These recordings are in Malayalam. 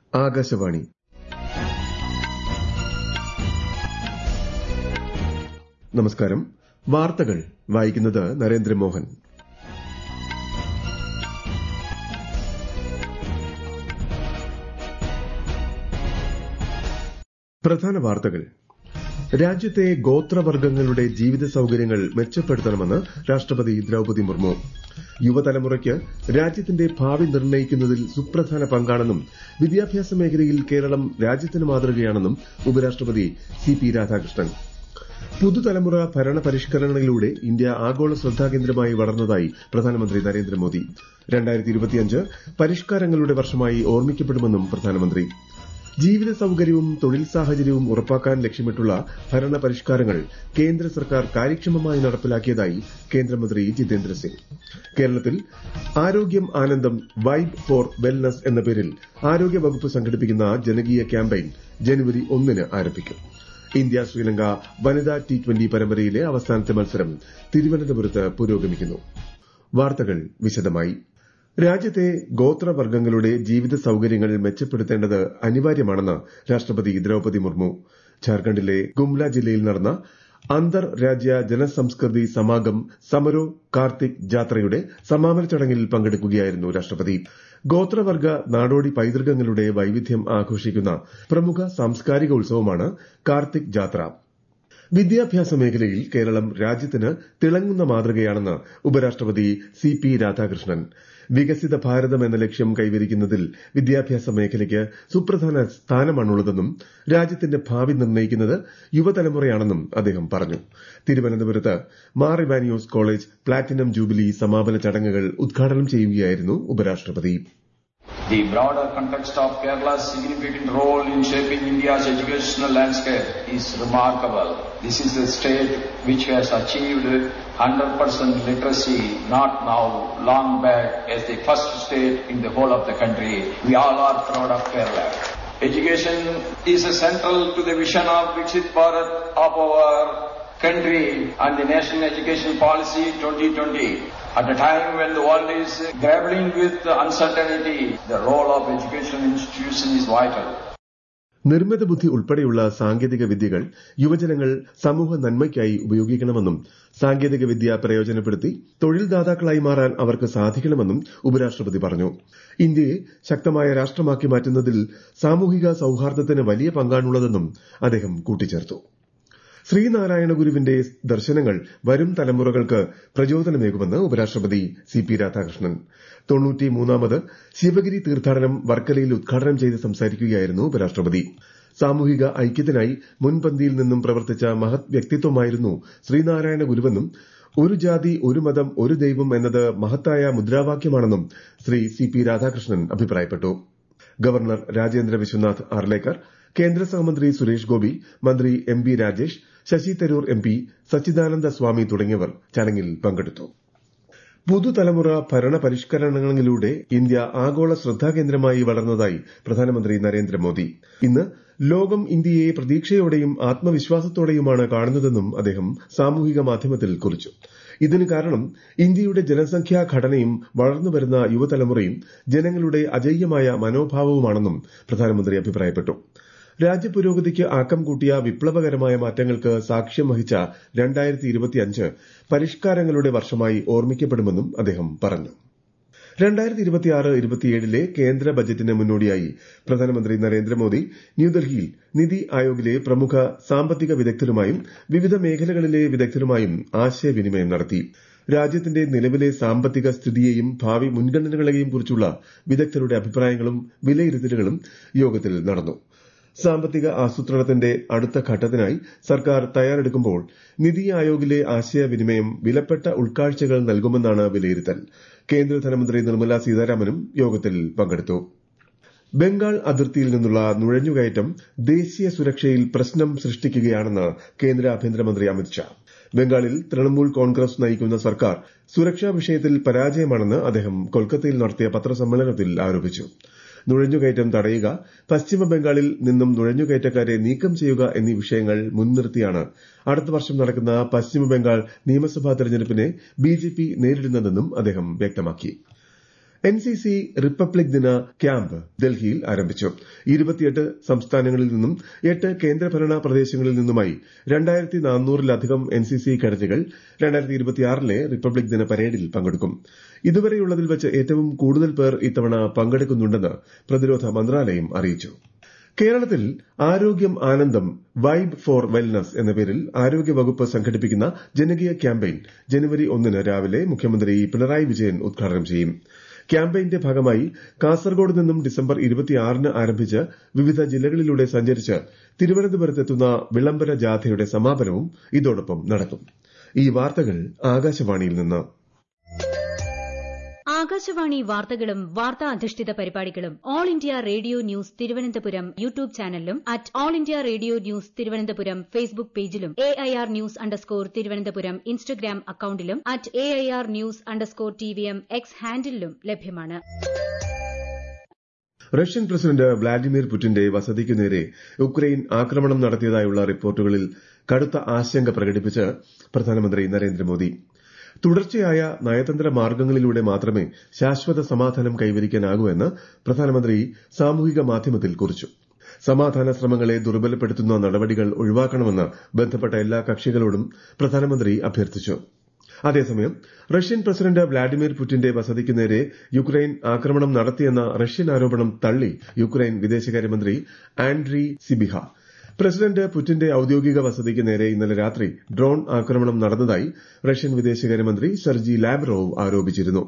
ആകാശവാണി നമസ്കാരം വാർത്തകൾ വായിക്കുന്നത് നരേന്ദ്രമോഹൻ പ്രധാന വാർത്തകൾ രാജ്യത്തെ ഗോത്രവർഗ്ഗങ്ങളുടെ ജീവിത സൌകര്യങ്ങൾ മെച്ചപ്പെടുത്തണമെന്ന് രാഷ്ട്രപതി ദ്രൌപതി മുർമു യുവതലമുറയ്ക്ക് രാജ്യത്തിന്റെ ഭാവി നിർണ്ണയിക്കുന്നതിൽ സുപ്രധാന പങ്കാണെന്നും വിദ്യാഭ്യാസ മേഖലയിൽ കേരളം രാജ്യത്തിന് മാതൃകയാണെന്നും ഉപരാഷ്ട്രപതി സി പി രാധാകൃഷ്ണൻ പുതുതലമുറ ഭരണ പരിഷ്കരണങ്ങളിലൂടെ ഇന്ത്യ ആഗോള ശ്രദ്ധാകേന്ദ്രമായി വളർന്നതായി പ്രധാനമന്ത്രി നരേന്ദ്രമോദി പരിഷ്കാരങ്ങളുടെ വർഷമായി ഓർമ്മിക്കപ്പെടുമെന്നും പ്രധാനമന്ത്രി ജീവിത സൌകര്യവും തൊഴിൽ സാഹചര്യവും ഉറപ്പാക്കാൻ ലക്ഷ്യമിട്ടുള്ള ഭരണ പരിഷ്കാരങ്ങൾ കേന്ദ്ര സർക്കാർ കാര്യക്ഷമമായി നടപ്പിലാക്കിയതായി കേന്ദ്രമന്ത്രി ജിതേന്ദ്ര സിംഗ് കേരളത്തിൽ ആരോഗ്യം ആനന്ദം വൈബ് ഫോർ വെൽനസ് എന്ന പേരിൽ ആരോഗ്യ വകുപ്പ് സംഘടിപ്പിക്കുന്ന ജനകീയ ക്യാമ്പയിൻ ജനുവരി ഒന്നിന് ആരംഭിക്കും ഇന്ത്യ ശ്രീലങ്ക വനിതാ ടി ട്വന്റി പരമ്പരയിലെ അവസാനത്തെ മത്സരം തിരുവനന്തപുരത്ത് പുരോഗമിക്കുന്നു വാർത്തകൾ വിശദമായി രാജ്യത്തെ ഗോത്രവർഗ്ഗങ്ങളുടെ ജീവിത സൌകര്യങ്ങൾ മെച്ചപ്പെടുത്തേണ്ടത് അനിവാര്യമാണെന്ന് രാഷ്ട്രപതി ദ്രൌപതി മുർമു ഝാർഖണ്ഡിലെ ഗുംല ജില്ലയിൽ നടന്ന അന്തർ രാജ്യ ജനസംസ്കൃതി സമാഗം സമരോ കാർത്തിക് ജാത്രയുടെ സമാപന ചടങ്ങിൽ പങ്കെടുക്കുകയായിരുന്നു രാഷ്ട്രപതി ഗോത്രവർഗ്ഗ നാടോടി പൈതൃകങ്ങളുടെ വൈവിധ്യം ആഘോഷിക്കുന്ന പ്രമുഖ സാംസ്കാരിക ഉത്സവമാണ് കാർത്തിക് ജാത്ര വിദ്യാഭ്യാസ മേഖലയിൽ കേരളം രാജ്യത്തിന് തിളങ്ങുന്ന മാതൃകയാണെന്ന് ഉപരാഷ്ട്രപതി സി പി രാധാകൃഷ്ണൻ വികസിത ഭാരതം എന്ന ലക്ഷ്യം കൈവരിക്കുന്നതിൽ വിദ്യാഭ്യാസ മേഖലയ്ക്ക് സുപ്രധാന സ്ഥാനമാണുള്ളതെന്നും രാജ്യത്തിന്റെ ഭാവി നിർണ്ണയിക്കുന്നത് യുവതലമുറയാണെന്നും അദ്ദേഹം പറഞ്ഞു തിരുവനന്തപുരത്ത് Mar Ivanios college platinum jubilee സമാപന ചടങ്ങുകൾ ഉദ്ഘാടനം ചെയ്യുകയായിരുന്നു ഉപരാഷ്ട്രപതി The broader context of Kerala's significant role in shaping India's educational landscape is remarkable. This is a state which has achieved 100% literacy not now, long back, as the first state in the whole of the country. We all are proud of Kerala. Education is central to the vision of Viksit Bharat of our country and the National Education Policy 2020. At a time when the world is grappling with uncertainty, the role of educational institution is vital. നിർമ്മിത ബുദ്ധി ഉൾപ്പെടെയുള്ള സാങ്കേതിക വിദ്യകൾ യുവജനങ്ങൾ സമൂഹ നന്മയ്ക്കായി ഉപയോഗിക്കണമെന്നും സാങ്കേതിക വിദ്യ പ്രയോജനപ്പെടുത്തി തൊഴിൽദാതാക്കളായി മാറാൻ അവർക്ക് സാധിക്കണമെന്നും ഉപരാഷ്ട്രപതി പറഞ്ഞു ഇന്ത്യയെ ശക്തമായ രാഷ്ട്രമാക്കി മാറ്റുന്നതിൽ സാമൂഹിക സൌഹാർദ്ദത്തിന് വലിയ പങ്കാണുള്ളതെന്നും അദ്ദേഹം കൂട്ടിച്ചേർത്തു ശ്രീനാരായണ ഗുരുവിന്റെ ദർശനങ്ങൾ വരും തലമുറകൾക്ക് പ്രചോദനമേകുമെന്ന് ഉപരാഷ്ട്രപതി സി പി രാധാകൃഷ്ണൻ തൊണ്ണൂറ്റിമൂന്നാമത് ശിവഗിരി തീർത്ഥാടനം വർക്കലയിൽ ഉദ്ഘാടനം ചെയ്ത് സംസാരിക്കുകയായിരുന്നു ഉപരാഷ്ട്രപതി സാമൂഹിക ഐക്യത്തിനായി മുൻപന്തിയിൽ നിന്നും പ്രവർത്തിച്ച മഹത് വ്യക്തിത്വമായിരുന്നു ശ്രീനാരായണ ഗുരുവെന്നും ഒരു ജാതി ഒരു മതം ഒരു ദൈവം എന്നത് മഹത്തായ മുദ്രാവാക്യമാണെന്നും ശ്രീ സി പി രാധാകൃഷ്ണൻ അഭിപ്രായപ്പെട്ടു ഗവർണർ രാജേന്ദ്ര വിശ്വനാഥ് ആർലേക്കർ കേന്ദ്ര സഹമന്ത്രി സുരേഷ് ഗോപി മന്ത്രി M B Rajesh Shashi Tharoor M P Sachidananda Swami തുടങ്ങിയവർ ചടങ്ങിൽ പങ്കെടുത്തു പുതുതലമുറ ഭരണ പരിഷ്കരണങ്ങളിലൂടെ ഇന്ത്യ ആഗോള ശ്രദ്ധാകേന്ദ്രമായി വളർന്നതായി പ്രധാനമന്ത്രി നരേന്ദ്രമോദി ഇന്ന് ലോകം ഇന്ത്യയെ പ്രതീക്ഷയോടെയും ആത്മവിശ്വാസത്തോടെയുമാണ് കാണുന്നതെന്നും അദ്ദേഹം സാമൂഹിക മാധ്യമത്തിൽ കുറിച്ചു ഇതിന് കാരണം ഇന്ത്യയുടെ ജനസംഖ്യാ ഘടനയും വളർന്നുവരുന്ന യുവതലമുറയും ജനങ്ങളുടെ അജയ്യമായ മനോഭാവവുമാണെന്നും പ്രധാനമന്ത്രി അഭിപ്രായപ്പെട്ടു രാജ്യപുരോഗതിക്ക് ആക്കം കൂട്ടിയ വിപ്ലവകരമായ മാറ്റങ്ങൾക്ക് സാക്ഷ്യം വഹിച്ച രണ്ടായിരത്തി പരിഷ്കാരങ്ങളുടെ വർഷമായി ഓർമ്മിക്കപ്പെടുമെന്നും അദ്ദേഹം പറഞ്ഞു രണ്ടായിരത്തി ഇരുപത്തിയാറ് ഇരുപത്തിയേഴിലെ കേന്ദ്ര ബജറ്റിന് മുന്നോടിയായി പ്രധാനമന്ത്രി നരേന്ദ്രമോദി ന്യൂഡൽഹിയിൽ നിതി ആയോഗിലെ പ്രമുഖ സാമ്പത്തിക വിദഗ്ധരുമായും വിവിധ മേഖലകളിലെ വിദഗ്ധരുമായും ആശയവിനിമയം നടത്തി രാജ്യത്തിന്റെ നിലവിലെ സാമ്പത്തിക സ്ഥിതിയെയും ഭാവി മുൻഗണനകളെയും കുറിച്ചുള്ള വിദഗ്ധരുടെ അഭിപ്രായങ്ങളും വിലയിരുത്തലുകളും യോഗത്തിൽ നടന്നു സാമ്പത്തിക ആസൂത്രണത്തിന്റെ അടുത്ത ഘട്ടത്തിനായി സർക്കാർ തയ്യാറെടുക്കുമ്പോൾ നിതി ആയോഗിലെ ആശയവിനിമയം വിലപ്പെട്ട ഉൾക്കാഴ്ചകൾ നൽകുമെന്നാണ് വിലയിരുത്തൽ കേന്ദ്ര ധനമന്ത്രി നിർമ്മല സീതാരാമനും യോഗത്തിൽ പങ്കെടുത്തു ബംഗാൾ അതിർത്തിയിൽ നിന്നുള്ള നുഴഞ്ഞുകയറ്റം ദേശീയ സുരക്ഷയിൽ പ്രശ്നം സൃഷ്ടിക്കുകയാണെന്ന് കേന്ദ്ര ആഭ്യന്തരമന്ത്രി അമിത്ഷാ ബംഗാളിൽ തൃണമൂൽ കോൺഗ്രസ് നയിക്കുന്ന സർക്കാർ സുരക്ഷാ വിഷയത്തിൽ പരാജയമാണെന്ന് അദ്ദേഹം കൊൽക്കത്തയിൽ നടത്തിയ പത്രസമ്മേളനത്തിൽ ആരോപിച്ചു നുഴഞ്ഞുകയറ്റം തടയുക പശ്ചിമ ബംഗാളിൽ നിന്നും നുഴഞ്ഞുകയറ്റക്കാരെ നീക്കം ചെയ്യുക എന്നീ വിഷയങ്ങൾ മുൻനിർത്തിയാണ് അടുത്ത വർഷം നടക്കുന്ന പശ്ചിമ ബംഗാൾ നിയമസഭാ തെരഞ്ഞെടുപ്പിനെ ബിജെപി നേരിടുന്നതെന്നും അദ്ദേഹം വ്യക്തമാക്കി എൻ സി സി റിപ്പബ്ലിക് ദിന ക്യാമ്പ് ഡൽഹിയിൽ ആരംഭിച്ചു ഇരുപത്തിയെട്ട് സംസ്ഥാനങ്ങളിൽ നിന്നും എട്ട് കേന്ദ്രഭരണ പ്രദേശങ്ങളിൽ നിന്നുമായി രണ്ടായിരത്തി നാനൂറിലധികം എൻ സി സി കേഡറ്റുകൾ രണ്ടായിരത്തി ഇരുപത്തിയാറിലെ റിപ്പബ്ലിക് ദിന പരേഡിൽ പങ്കെടുക്കും ഇതുവരെയുള്ളതിൽ വെച്ച് ഏറ്റവും കൂടുതൽ പേർ ഇത്തവണ പങ്കെടുക്കുന്നുണ്ടെന്ന് പ്രതിരോധ മന്ത്രാലയം അറിയിച്ചു കേരളത്തിൽ ആരോഗ്യം ആനന്ദം വൈബ് ഫോർ വെൽനസ് എന്ന പേരിൽ ആരോഗ്യവകുപ്പ് സംഘടിപ്പിക്കുന്ന ജനകീയ ക്യാമ്പയിൻ ജനുവരി ഒന്നിന് രാവിലെ മുഖ്യമന്ത്രി പിണറായി വിജയൻ ഉദ്ഘാടനം ചെയ്യും ക്യാമ്പയിന്റെ ഭാഗമായി കാസർഗോഡ് നിന്നും ഡിസംബർ ഇരുപത്തിയാറിന് ആരംഭിച്ച് വിവിധ ജില്ലകളിലൂടെ സഞ്ചരിച്ച് തിരുവനന്തപുരത്തെത്തുന്ന വിളംബര ജാഥയുടെ സമാപനവും ഇതോടൊപ്പം നടക്കും ഈ വാർത്തകൾ ആകാശവാണിയിൽ നിന്ന് ആകാശവാണി വാർത്തകളും വാർത്താ അധിഷ്ഠിത പരിപാടികളും All India Radio News Thiruvananthapuram YouTube ചാനലിലും at All India Radio News Thiruvananthapuram Facebook പേജിലും A I R news underscore Thiruvananthapuram Instagram അക്കൌണ്ടിലും at A I R news underscore T V M X ഹാൻഡിലും ലഭ്യമാണ് റഷ്യൻ പ്രസിഡന്റ് വ്ളാഡിമിർ പുടിന്റെ വസതിക്കു നേരെ ഉക്രൈൻ ആക്രമണം നടത്തിയതായുള്ള റിപ്പോർട്ടുകളിൽ കടുത്ത ആശങ്ക പ്രകടിപ്പിച്ച് പ്രധാനമന്ത്രി നരേന്ദ്രമോദി തുടർച്ചയായ നയതന്ത്ര മാർഗ്ഗങ്ങളിലൂടെ മാത്രമേ ശാശ്വത സമാധാനം കൈവരിക്കാനാകൂ എന്ന് പ്രധാനമന്ത്രി സാമൂഹിക മാധ്യമത്തിൽ കുറിച്ചു സമാധാന ശ്രമങ്ങളെ ദുർബലപ്പെടുത്തുന്ന നടപടികൾ ഒഴിവാക്കണമെന്ന് ബന്ധപ്പെട്ട എല്ലാ കക്ഷികളോടും പ്രധാനമന്ത്രി അഭ്യർത്ഥിച്ചു അതേസമയം റഷ്യൻ പ്രസിഡന്റ് വ്ളാഡിമിർ പുടിന്റെ വസതിക്ക് നേരെ യുക്രൈൻ ആക്രമണം നടത്തിയെന്ന റഷ്യൻ ആരോപണം തള്ളി യുക്രൈൻ വിദേശകാര്യമന്ത്രി ആൻഡ്രി സിബിഹ പ്രസിഡന്റ് പുടിന്റെ ഔദ്യോഗിക വസതിക്ക് നേരെ ഇന്നലെ രാത്രി ഡ്രോൺ ആക്രമണം നടന്നതായി റഷ്യൻ വിദേശകാര്യമന്ത്രി സെർജി ലാബ്രോവ് ആരോപിച്ചിരുന്നു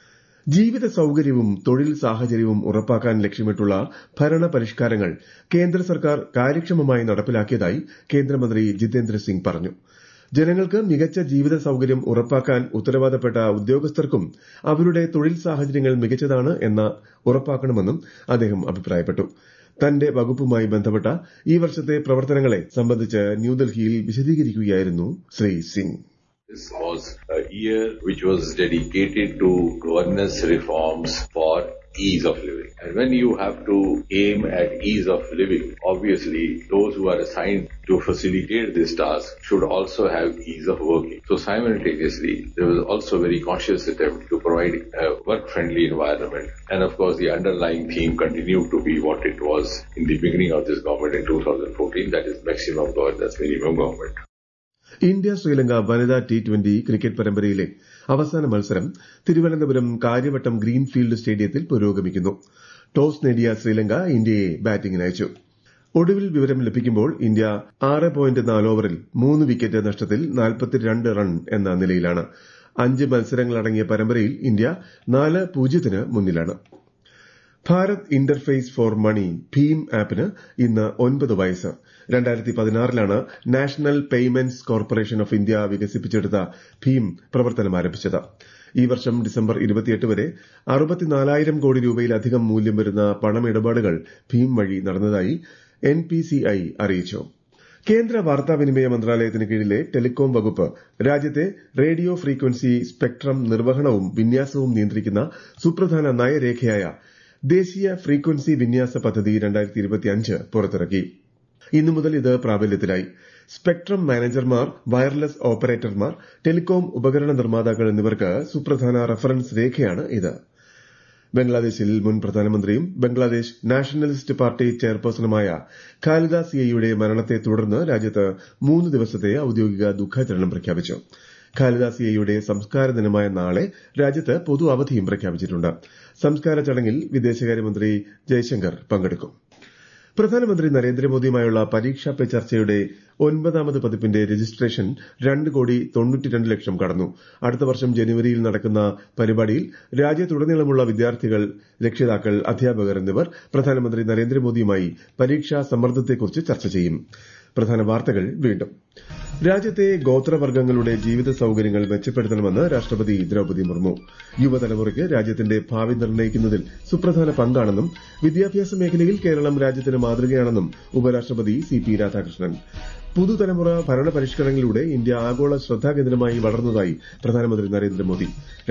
ജീവിത സൌകര്യവും തൊഴിൽ സാഹചര്യവും ഉറപ്പാക്കാൻ ലക്ഷ്യമിട്ടുള്ള ഭരണ പരിഷ്കാരങ്ങൾ കേന്ദ്ര സർക്കാർ കാര്യക്ഷമമായി നടപ്പിലാക്കിയതായി കേന്ദ്രമന്ത്രി ജിതേന്ദ്ര സിംഗ് പറഞ്ഞു ജനങ്ങൾക്ക് മികച്ച ജീവിത സൌകര്യം ഉറപ്പാക്കാൻ ഉത്തരവാദപ്പെട്ട ഉദ്യോഗസ്ഥർക്കും അവരുടെ തൊഴിൽ സാഹചര്യങ്ങൾ മികച്ചതാണ് എന്ന് ഉറപ്പാക്കണമെന്നും അദ്ദേഹം അഭിപ്രായപ്പെട്ടു തന്റെ വകുപ്പുമായി ബന്ധപ്പെട്ട ഈ വർഷത്തെ പ്രവർത്തനങ്ങളെ സംബന്ധിച്ച് ന്യൂഡൽഹിയിൽ വിശദീകരിക്കുകയായിരുന്നു Sri Singh This was a year which was dedicated to governance reforms for ease of living. And when you have to aim at ease of living, obviously those who are assigned to facilitate this task should also have ease of working. So simultaneously, there was also a very conscious attempt to provide a work-friendly environment. And of course, the underlying theme continued to be what it was in the beginning of this government in 2014, that is maximum governance, minimum government. India Sri Lanka വനിതാ ടി ട്വന്റി ക്രിക്കറ്റ് പരമ്പരയിലെ അവസാന മത്സരം തിരുവനന്തപുരം കാര്യവട്ടം ഗ്രീൻഫീൽഡ് സ്റ്റേഡിയത്തിൽ പുരോഗമിക്കുന്നു ടോസ് നേടിയ ശ്രീലങ്ക ഇന്ത്യയെ ബാറ്റിംഗിനയച്ചു ഒടുവിൽ വിവരം ലഭിക്കുമ്പോൾ ഇന്ത്യ ആറ് പോയിന്റ് നാല് ഓവറിൽ മൂന്ന് വിക്കറ്റ് നഷ്ടത്തിൽ നാൽപ്പത്തിരണ്ട് റൺ എന്ന നിലയിലാണ് അഞ്ച് മത്സരങ്ങളടങ്ങിയ പരമ്പരയിൽ ഇന്ത്യ നാല് പൂജ്യത്തിന് മുന്നിലാണ് ഭാരത് ഇന്റർഫേസ് ഫോർ മണി ഭീം ആപ്പിന് ഇന്ന് ഒൻപത് വയസ്സ് രണ്ടായിരത്തി പതിനാറിലാണ് national payments corporation of India വികസിപ്പിച്ചെടുത്ത ഭീം പ്രവർത്തനം ആരംഭിച്ചത് ഈ വർഷം ഡിസംബർ ഇരുപത്തിയെട്ട് വരെ അറുപത്തിനാലായിരം കോടി രൂപയിലധികം മൂല്യം വരുന്ന പണമിടപാടുകൾ ഭീം വഴി നടന്നതായി എൻ പി സി ഐ അറിയിച്ചു കേന്ദ്ര വാർത്താവിനിമയ മന്ത്രാലയത്തിന് കീഴിലെ ടെലികോം വകുപ്പ് രാജ്യത്തെ റേഡിയോ ഫ്രീക്വൻസി സ്പെക്ട്രം നിർവഹണവും വിന്യാസവും നിയന്ത്രിക്കുന്ന സുപ്രധാന നയരേഖയായ ദേശീയ ഫ്രീക്വൻസി വിന്യാസ പദ്ധതി പുറത്തിറക്കി ഇന്നു മുതൽ ഇത് പ്രാബല്യത്തിലായി സ്പെക്ട്രം മാനേജർമാർ വയർലെസ് ഓപ്പറേറ്റർമാർ ടെലികോം ഉപകരണ നിർമ്മാതാക്കൾ എന്നിവർക്ക് സുപ്രധാന റഫറൻസ് രേഖയാണ് ഇത് ബംഗ്ലാദേശിൽ മുൻ പ്രധാനമന്ത്രിയും ബംഗ്ലാദേശ് നാഷണലിസ്റ്റ് പാർട്ടി ചെയർപേഴ്സണുമായ ഖാലിദ സിയയുടെ മരണത്തെ തുടർന്ന് രാജ്യത്ത് മൂന്ന് ദിവസത്തെ ഔദ്യോഗിക ദുഃഖാചരണം പ്രഖ്യാപിച്ചു ഖാലിദ സിയയുടെ സംസ്കാര ദിനമായ നാളെ രാജ്യത്ത് പൊതു അവധിയും പ്രഖ്യാപിച്ചിട്ടുണ്ട് സംസ്കാര ചടങ്ങിൽ വിദേശകാര്യമന്ത്രി ജയശങ്കർ പങ്കെടുക്കും പ്രധാനമന്ത്രി നരേന്ദ്രമോദിയുമായുള്ള പരീക്ഷാ പേ ചർച്ചയുടെ ഒൻപതാമത് പതിപ്പിന്റെ രജിസ്ട്രേഷൻ രണ്ട് കോടി തൊണ്ണൂറ്റിരണ്ട് ലക്ഷം കടന്നു അടുത്ത വർഷം ജനുവരിയിൽ നടക്കുന്ന പരിപാടിയിൽ രാജ്യത്തുടനീളമുള്ള വിദ്യാർത്ഥികൾ രക്ഷിതാക്കൾ അധ്യാപകർ എന്നിവർ പ്രധാനമന്ത്രി നരേന്ദ്രമോദിയുമായി പരീക്ഷാ സമ്മർദ്ദത്തെക്കുറിച്ച് ചർച്ച ചെയ്യും പ്രധാന വാർത്തകൾ വീണ്ടും രാജ്യത്തെ ഗോത്രവർഗ്ഗങ്ങളുടെ ജീവിത സൌകര്യങ്ങൾ മെച്ചപ്പെടുത്തണമെന്ന് രാഷ്ട്രപതി ദ്രൌപദി മുർമു യുവതലമുറയ്ക്ക് രാജ്യത്തിന്റെ ഭാവി നിർണ്ണയിക്കുന്നതിൽ സുപ്രധാന പങ്കാണെന്നും വിദ്യാഭ്യാസ മേഖലയിൽ കേരളം രാജ്യത്തിന് മാതൃകയാണെന്നും ഉപരാഷ്ട്രപതി സി പി രാധാകൃഷ്ണൻ പുതുതലമുറ ഭരണപരിഷ്കരണങ്ങളിലൂടെ ഇന്ത്യ ആഗോള ശ്രദ്ധാകേന്ദ്രമായി വളർന്നതായി പ്രധാനമന്ത്രി നരേന്ദ്രമോദി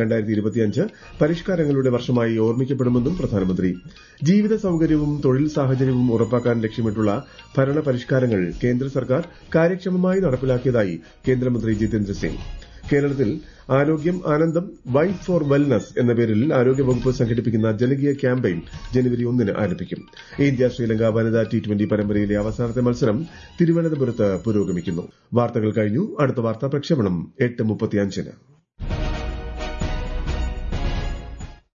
പരിഷ്കാരങ്ങളുടെ വർഷമായി ഓർമ്മിക്കപ്പെടുമെന്നും പ്രധാനമന്ത്രി ജീവിത സൌകര്യവും തൊഴിൽ സാഹചര്യവും ഉറപ്പാക്കാൻ ലക്ഷ്യമിട്ടുള്ള ഭരണപരിഷ്കാരങ്ങൾ കേന്ദ്ര സർക്കാർ കാര്യക്ഷമമായി നടപ്പിലാക്കിയതായി കേന്ദ്രമന്ത്രി ജിതേന്ദ്ര സിംഗ് കേരളത്തിൽ ആരോഗ്യം ആനന്ദം വൈറ്റ് ഫോർ വെൽനസ് എന്ന പേരിൽ ആരോഗ്യവകുപ്പ് സംഘടിപ്പിക്കുന്ന ജനകീയ ക്യാമ്പയിൻ ജനുവരി ഒന്നിന് ആരംഭിക്കും ഇന്ത്യ ശ്രീലങ്ക വനിതാ ടി ട്വന്റി പരമ്പരയിലെ അവസാനത്തെ മത്സരം തിരുവനന്തപുരത്ത് പുരോഗമിക്കുന്നു വാർത്തകൾ കഴിഞ്ഞു അടുത്ത വാർത്താ പ്രക്ഷേപണം എട്ട് മുപ്പത്തിയഞ്ചിന്